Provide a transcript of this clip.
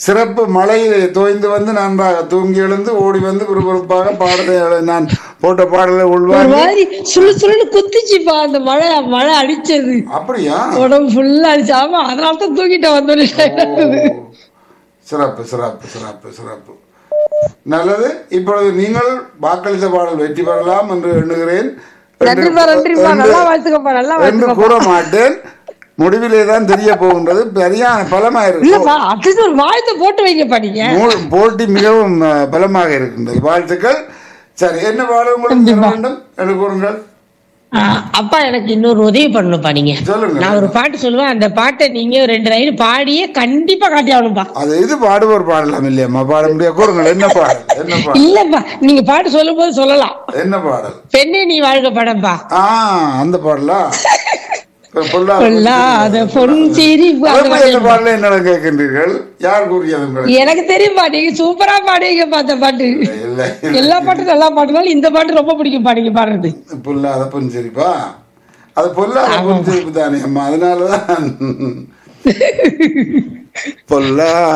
சிறப்பு மழையிலே தோய்ந்து வந்து நன்றாக தூங்கி எழுந்து ஓடி வந்து விறுவிறுப்பாக பாடலை எழு- நான் போட்ட பாடலை ஒரு உள்வாங்கி மாதிரி சுழு சுழுன்னு குத்திச்சுப்பா அந்த மழை மழை அடிச்சது அப்படியா உடம்பு ஃபுல்லா அடிச்சு ஆமா அதனால தான் தூக்கிட்டு வந்தோம் சிறப்பு சிறப்பு சிறப்பு சிறப்பு நல்லது இப்பொழுது நீங்கள் வாக்களித்த பாடல் வெற்றி பெறலாம் என்று எண்ணுகிறேன் நன்றிப்பா நன்றிப்பா என்று- நல்லா வாழ்த்துக்கப்பா நல்லா என்று வாழ்த்துக்கப்பா கூற மாட்டேன் முடிவிலே தான் தெரிய போகின்றது சரியான பலமா இருக்கு இல்லப்பா அட்லீஸ்ட் ஒரு வாழ்த்தை போட்டு வைங்கப்பா நீங்க மூ- போட்டி மிகவும் அஹ், பலமாக இருக்கின்றது வாழ்த்துக்கள் சரி என்ன பாடல் உங்களுக்கு தர வேண்டும் என்று கூறுங்கள் ஆ, அப்பா எனக்கு இன்னொரு உதவி பண்ணணும்ப்பா நீங்க சொல்லுங்க நான் ஒரு பாட்டு சொல்லுவேன் அந்த பாட்டை நீங்க ரெண்டு லைன் பாடியே கண்டிப்பா காட்டி ஆகணும்பா அது இது பாடுவோர் பாடலாம் இல்லையம்மா பாட முடியாது கூறுங்கள் என்ன பாடல் என்ன பாடல் இல்லப்பா நீங்க பாட்டு சொல்லும் போது சொல்லலாம் என்ன பாடல் பெண்ணே நீ வாழ்க படம்பா ஆ அந்த பாடலா இப்ப பொல்லாத பொல்லாத பொன் சிரிப்பு அந்த அப்ப பாட்டு இந்த பாடல என்ன கேட்கின்றீர்கள் யார் கூறியது உங்களுக்கு எனக்கு தெரியும்பா நீங்க சூப்பரா பாடுவீங்கப்பா அந்த பாட்டு இல்லை எல்லா பாட்டும் நல்லா பாடுனாலும் இந்த பாட்டு ரொம்ப பிடிக்கும் பாடுங்க பாடுறது பொல்லாத புன்சிரிப்பா அது பொல்லாத புன்சிரிப்பு தானே அம்மா அதனாலதான் பொல்லா